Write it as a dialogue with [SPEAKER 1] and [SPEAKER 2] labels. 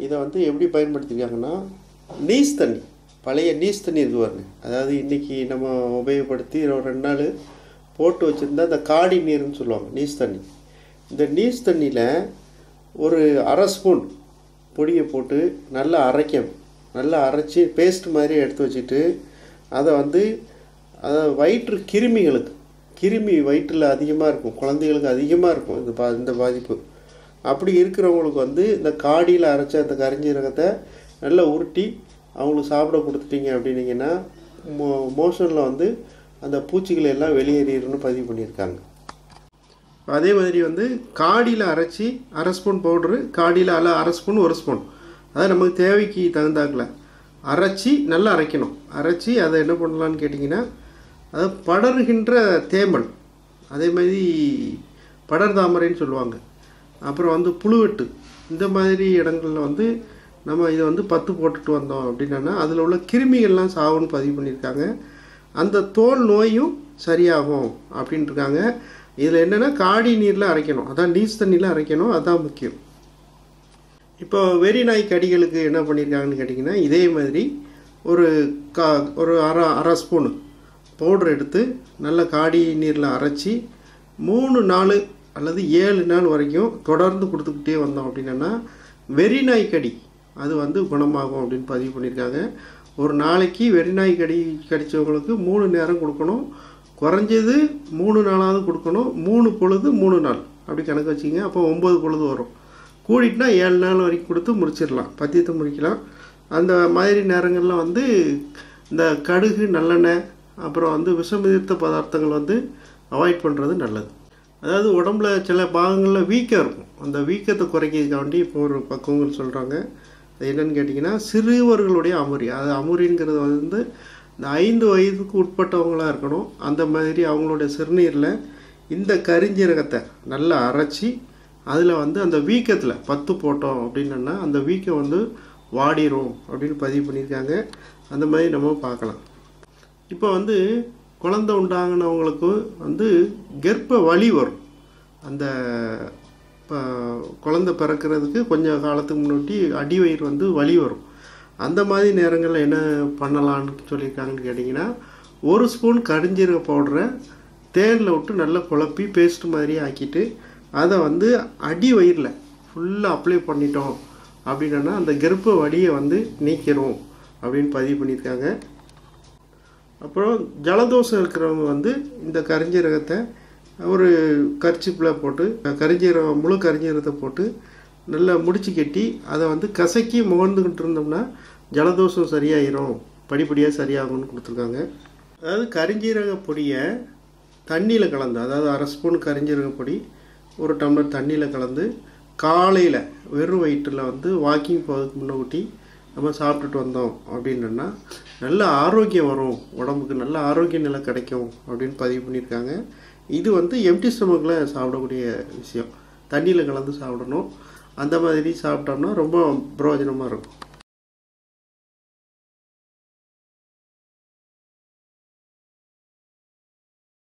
[SPEAKER 1] இதை வந்து எப்படி பயன்படுத்திருக்காங்கன்னா நீஸ் தண்ணி பழைய நீஸ் தண்ணி இருக்கு பாருங்க அதாவது இன்றைக்கி நம்ம உபயோகப்படுத்தி ஒரு ரெண்டு நாள் போட்டு வச்சுருந்தா இந்த காடி நீர்னு சொல்லுவாங்க நீஸ் தண்ணி இந்த நீஸ் தண்ணியில் ஒரு அரை ஸ்பூன் பொடியை போட்டு நல்லா அரைக்கணும் நல்லா அரைச்சி பேஸ்ட் மாதிரி எடுத்து வச்சுட்டு அதை வந்து அதாவது வயிற்று கிருமிகளுக்கு கிருமி வயிற்றில் அதிகமாக இருக்கும் குழந்தைகளுக்கு அதிகமாக இருக்கும் இந்த பா இந்த பாதிப்பு அப்படி இருக்கிறவங்களுக்கு வந்து இந்த காடியில் அரைச்ச அந்த கரிஞ்சீரகத்தை நல்லா உருட்டி அவங்களுக்கு சாப்பிட கொடுத்துட்டீங்க அப்படின்னீங்கன்னா மோ மோஷனில் வந்து அந்த பூச்சிகள் எல்லாம் வெளியேறிடும்னு பதிவு பண்ணியிருக்காங்க அதே மாதிரி வந்து காடியில் அரைச்சி அரை ஸ்பூன் பவுட்ரு காடியில் அல அரை ஸ்பூன் ஒரு ஸ்பூன் அதாவது நமக்கு தேவைக்கு தகுந்தாக்கில் அரைச்சி நல்லா அரைக்கணும் அரைச்சி அதை என்ன பண்ணலான்னு கேட்டிங்கன்னா அது படர்கின்ற தேமல் அதே மாதிரி படர் தாமரைன்னு சொல்லுவாங்க அப்புறம் வந்து புழுவெட்டு இந்த மாதிரி இடங்களில் வந்து நம்ம இதை வந்து பத்து போட்டுட்டு வந்தோம் அப்படின்னா அதில் உள்ள கிருமிகள்லாம் சாகுன்னு பதிவு பண்ணியிருக்காங்க அந்த தோல் நோயும் சரியாகும் அப்படின்ட்டு இருக்காங்க இதில் என்னென்னா காடி நீரில் அரைக்கணும் அதான் நீஸ் தண்ணியில் அரைக்கணும் அதுதான் முக்கியம் இப்போ வெறி நாய் கடிகளுக்கு என்ன பண்ணியிருக்காங்கன்னு கேட்டிங்கன்னா இதே மாதிரி ஒரு கா ஒரு அரை அரை ஸ்பூனு பவுடர் எடுத்து நல்ல காடி நீரில் அரைச்சி மூணு நாள் அல்லது ஏழு நாள் வரைக்கும் தொடர்ந்து கொடுத்துக்கிட்டே வந்தோம் அப்படின்னா வெறி நாய் கடி அது வந்து குணமாகும் அப்படின்னு பதிவு பண்ணியிருக்காங்க ஒரு நாளைக்கு வெறி நாய் கடி கடித்தவங்களுக்கு மூணு நேரம் கொடுக்கணும் குறைஞ்சது மூணு நாளாவது கொடுக்கணும் மூணு பொழுது மூணு நாள் அப்படி கணக்கு வச்சிங்க அப்போ ஒம்பது பொழுது வரும் கூடிட்டுனா ஏழு நாள் வரைக்கும் கொடுத்து முடிச்சிடலாம் பத்தியத்தை முடிக்கலாம் அந்த மாதிரி நேரங்களில் வந்து இந்த கடுகு நல்லெண்ணெய் அப்புறம் வந்து விஷமிதித்த பதார்த்தங்கள் வந்து அவாய்ட் பண்ணுறது நல்லது அதாவது உடம்புல சில பாகங்களில் வீக்கம் இருக்கும் அந்த வீக்கத்தை குறைக்கிறதுக்காண்டி இப்போ ஒரு பக்குவங்கள் சொல்கிறாங்க அது என்னன்னு கேட்டிங்கன்னா சிறுவர்களுடைய அமுரி அது அமுரிங்கிறது வந்து இந்த ஐந்து வயதுக்கு உட்பட்டவங்களாக இருக்கணும் அந்த மாதிரி அவங்களுடைய சிறுநீரில் இந்த கரிஞ்சீரகத்தை நல்லா அரைச்சி அதில் வந்து அந்த வீக்கத்தில் பத்து போட்டோம் அப்படின்னா அந்த வீக்கம் வந்து வாடிரும் அப்படின்னு பதிவு பண்ணியிருக்காங்க அந்த மாதிரி நம்ம பார்க்கலாம் இப்போ வந்து குழந்தை உண்டாகினவங்களுக்கு வந்து கர்ப்ப வலி வரும் அந்த இப்போ குழந்தை பிறக்கிறதுக்கு கொஞ்சம் காலத்துக்கு முன்னாடி அடி வயிறு வந்து வலி வரும் அந்த மாதிரி நேரங்களில் என்ன பண்ணலான்னு சொல்லியிருக்காங்கன்னு கேட்டிங்கன்னா ஒரு ஸ்பூன் கரிஞ்சீரக பவுடரை தேனில் விட்டு நல்லா குழப்பி பேஸ்ட் மாதிரி ஆக்கிட்டு அதை வந்து அடி வயிறில் ஃபுல்லாக அப்ளை பண்ணிட்டோம் அப்படின்னா அந்த கர்ப்ப வலியை வந்து நீக்கிறோம் அப்படின்னு பதிவு பண்ணியிருக்காங்க அப்புறம் ஜலதோஷம் இருக்கிறவங்க வந்து இந்த கரிஞ்சீரகத்தை ஒரு கர்ச்சிப்பில் போட்டு கரிஞ்சீரகம் முழு கரிஞ்சீரகத்தை போட்டு நல்லா முடிச்சு கட்டி அதை வந்து கசக்கி முகர்ந்துக்கிட்டு இருந்தோம்னா ஜலதோஷம் சரியாயிரும் படிப்படியாக சரியாகும்னு கொடுத்துருக்காங்க அதாவது கரிஞ்சீரக பொடியை தண்ணியில் கலந்து அதாவது அரை ஸ்பூன் கரிஞ்சீரக பொடி ஒரு டம்ளர் தண்ணியில் கலந்து காலையில் வெறும் வயிற்றில் வந்து வாக்கிங் போகிறதுக்கு முன்னக்கூட்டி நம்ம சாப்பிட்டுட்டு வந்தோம் அப்படின்னா நல்ல ஆரோக்கியம் வரும் உடம்புக்கு நல்ல ஆரோக்கிய நிலை கிடைக்கும் அப்படின்னு பதிவு பண்ணியிருக்காங்க இது வந்து எம்டி ஸ்டமக்கில் சாப்பிடக்கூடிய விஷயம் தண்ணியில் கலந்து சாப்பிடணும் அந்த மாதிரி சாப்பிட்டோம்னா ரொம்ப பிரயோஜனமாக இருக்கும்